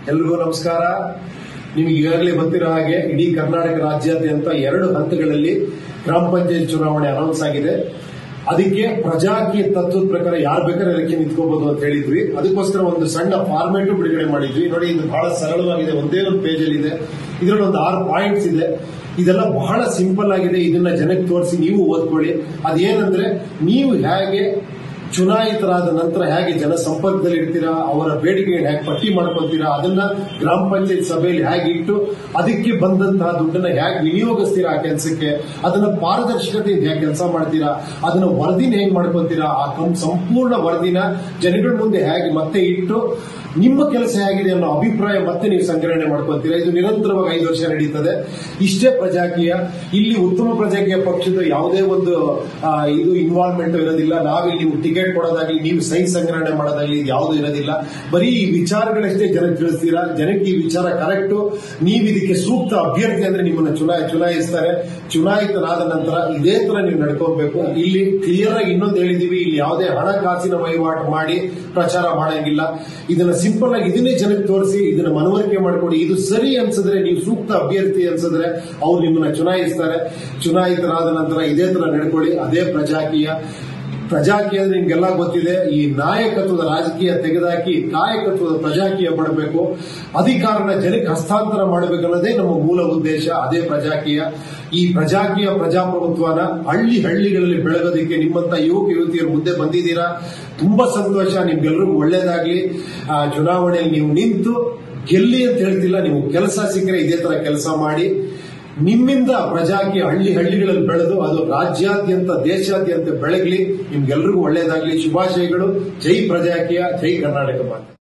ಎಲ್ರಿಗೂ ನಮಸ್ಕಾರ ನಿಮ್ಗೆ ಈಗಾಗಲೇ ಗೊತ್ತಿರೋ ಹಾಗೆ ಇಡೀ ಕರ್ನಾಟಕ ರಾಜ್ಯಾದ್ಯಂತ ಎರಡು ಹಂತಗಳಲ್ಲಿ ಗ್ರಾಮ ಪಂಚಾಯತ್ ಚುನಾವಣೆ ಅನೌನ್ಸ್ ಆಗಿದೆ ಅದಕ್ಕೆ ಪ್ರಜಾಕೀಯ ತತ್ವದ ಪ್ರಕಾರ ಯಾರು ಬೇಕಾದ್ರೆ ಎಲೆಕ್ಷನ್ ನಿಂತ್ಕೋಬಹುದು ಅಂತ ಹೇಳಿದ್ವಿ ಅದಕ್ಕೋಸ್ಕರ ಒಂದು ಸಣ್ಣ ಫಾರ್ಮೇಟ್ ಬಿಡುಗಡೆ ಮಾಡಿದ್ವಿ ನೋಡಿ ಇದು ಬಹಳ ಸರಳವಾಗಿದೆ ಒಂದೇ ಒಂದು ಪೇಜ್ ಅಲ್ಲಿ ಇದೆ ಇದರಲ್ಲಿ ಒಂದು ಆರು ಪಾಯಿಂಟ್ಸ್ ಇದೆ ಇದೆಲ್ಲ ಬಹಳ ಸಿಂಪಲ್ ಆಗಿದೆ ಇದನ್ನ ಜನಕ್ಕೆ ತೋರಿಸಿ ನೀವು ಓದ್ಕೊಳ್ಳಿ ಅದೇನಂದ್ರೆ ನೀವು ಹೇಗೆ ಚುನಾಯಿತರಾದ ನಂತರ ಹೇಗೆ ಜನ ಸಂಪರ್ಕದಲ್ಲಿ ಇರ್ತೀರಾ ಅವರ ಬೇಡಿಕೆಯನ್ನು ಹೇಗೆ ಪಟ್ಟಿ ಮಾಡ್ಕೊತೀರಾ ಅದನ್ನ ಗ್ರಾಮ ಪಂಚಾಯತ್ ಸಭೆಯಲ್ಲಿ ಹೇಗೆ ಇಟ್ಟು ಅದಕ್ಕೆ ಬಂದಂತಹ ದುಡ್ಡನ್ನ ಹೇಗೆ ವಿನಿಯೋಗಿಸ್ತೀರಾ ಆ ಕೆಲಸಕ್ಕೆ ಅದನ್ನ ಪಾರದರ್ಶಕತೆಯಿಂದ ಹೇಗೆ ಕೆಲಸ ಮಾಡ್ತೀರಾ ಅದನ್ನ ವರದಿನ ಹೇಗೆ ಮಾಡ್ಕೊತೀರಾ ಆ ಕಂ- ಸಂಪೂರ್ಣ ವರದಿನ ಜನಗಳ ಮುಂದೆ ಹೇಗೆ ಮತ್ತೆ ಇಟ್ಟು ನಿಮ್ಮ ಕೆಲಸ ಹೇಗಿದೆ ಅನ್ನೋ ಅಭಿಪ್ರಾಯ ಮತ್ತೆ ನೀವು ಸಂಗ್ರಹಣೆ ಮಾಡ್ಕೊತೀರಾ ಇದು ನಿರಂತರವಾಗಿ ಐದು ವರ್ಷ ನಡೀತದೆ ಇಷ್ಟೇ ಪ್ರಜಾಕೀಯ ಇಲ್ಲಿ ಉತ್ತಮ ಪ್ರಜಾಕೀಯ ಪಕ್ಷದ ಯಾವುದೇ ಒಂದು ಆ, ಇದು ಇನ್ವಾಲ್ವ್ಮೆಂಟ್ ಇರೋದಿಲ್ಲ ನಾವಿಲ್ಲಿ ನೀವು ಟಿಕೆಟ್ ಕೊಡೋದಾಗ್ಲಿ ನೀವು ಸೈನ್ ಸಂಗ್ರಹಣೆ ಮಾಡೋದಾಗ್ಲಿ ಇದು ಯಾವುದೂ ಇರೋದಿಲ್ಲ ಬರೀ ಈ ವಿಚಾರಗಳಷ್ಟೇ ಜನಕ್ಕೆ ತಿಳಿಸ್ತೀರಾ ಜನಕ್ಕೆ ಈ ವಿಚಾರ ಕರೆಕ್ಟ್ ನೀವು ಇದಕ್ಕೆ ಸೂಕ್ತ ಅಭ್ಯರ್ಥಿ ಅಂದ್ರೆ ನಿಮ್ಮನ್ನ ಚುನಾಯ ಚುನಾಯಿಸ್ತಾರೆ ಚುನಾಯಿತರಾದ ನಂತರ ಇದೇ ತರ ನೀವು ನಡ್ಕೋಬೇಕು ಇಲ್ಲಿ ಕ್ಲಿಯರ್ ಆಗಿ ಇನ್ನೊಂದು ಹೇಳಿದೀವಿ ಇಲ್ಲಿ ಯಾವುದೇ ಹಣಕಾಸಿನ ವಹಿವಾಟು ಮಾಡಿ ಪ್ರಚಾರ ಮಾಡಂಗಿಲ್ಲ ಇದನ್ನ ಸಿಂಪಲ್ ಆಗಿ ಇದನ್ನೇ ಜನಕ್ಕೆ ತೋರಿಸಿ ಇದನ್ನ ಮನವರಿಕೆ ಮಾಡಿಕೊಡಿ ಇದು ಸರಿ ಅನ್ಸಿದ್ರೆ ನೀವು ಸೂಕ್ತ ಅಭ್ಯರ್ಥಿ ಅನ್ಸಿದ್ರೆ ಅವ್ರು ನಿಮ್ಮನ್ನ ಚುನಾಯಿಸ್ತಾರೆ ಚುನಾಯಿತರಾದ ನಂತರ ಇದೇ ತರ ನಡ್ಕೊಳ್ಳಿ ಅದೇ ಪ್ರಜಾಕೀಯ ಪ್ರಜಾಕೀಯ ಅಂದ್ರೆ ನಿಮ್ಗೆಲ್ಲ ಗೊತ್ತಿದೆ ಈ ನಾಯಕತ್ವದ ರಾಜಕೀಯ ತೆಗೆದಾಕಿ ಕಾಯಕತ್ವದ ಪ್ರಜಾಕೀಯ ಮಾಡಬೇಕು ಅಧಿಕಾರನ ಜನಕ್ಕೆ ಹಸ್ತಾಂತರ ಮಾಡಬೇಕನ್ನೋದೇ ನಮ್ಮ ಮೂಲ ಉದ್ದೇಶ ಅದೇ ಪ್ರಜಾಕೀಯ ಈ ಪ್ರಜಾಕೀಯ ಪ್ರಜಾಪ್ರಭುತ್ವನ ಹಳ್ಳಿ ಹಳ್ಳಿಗಳಲ್ಲಿ ಬೆಳಗೋದಕ್ಕೆ ನಿಮ್ಮಂತ ಯುವಕ ಯುವತಿಯರು ಮುಂದೆ ಬಂದಿದ್ದೀರಾ ತುಂಬಾ ಸಂತೋಷ ನಿಮ್ಗೆಲ್ರಿಗೂ ಒಳ್ಳೇದಾಗ್ಲಿ ಆ ಚುನಾವಣೆಯಲ್ಲಿ ನೀವು ನಿಂತು ಗೆಲ್ಲಿ ಅಂತ ಹೇಳ್ತಿಲ್ಲ ನೀವು ಕೆಲಸ ಸಿಕ್ಕರೆ ಇದೇ ತರ ಕೆಲಸ ಮಾಡಿ ನಿಮ್ಮಿಂದ ಪ್ರಜಾಕೀಯ ಹಳ್ಳಿ ಹಳ್ಳಿಗಳಲ್ಲಿ ಬೆಳೆದು ಅದು ರಾಜ್ಯಾದ್ಯಂತ ದೇಶಾದ್ಯಂತ ಬೆಳಗಲಿ ನಿಮ್ಗೆಲ್ರಿಗೂ ಒಳ್ಳೇದಾಗ್ಲಿ ಶುಭಾಶಯಗಳು ಜೈ ಪ್ರಜಾಕೀಯ ಜೈ ಕರ್ನಾಟಕ ಮಾತೆ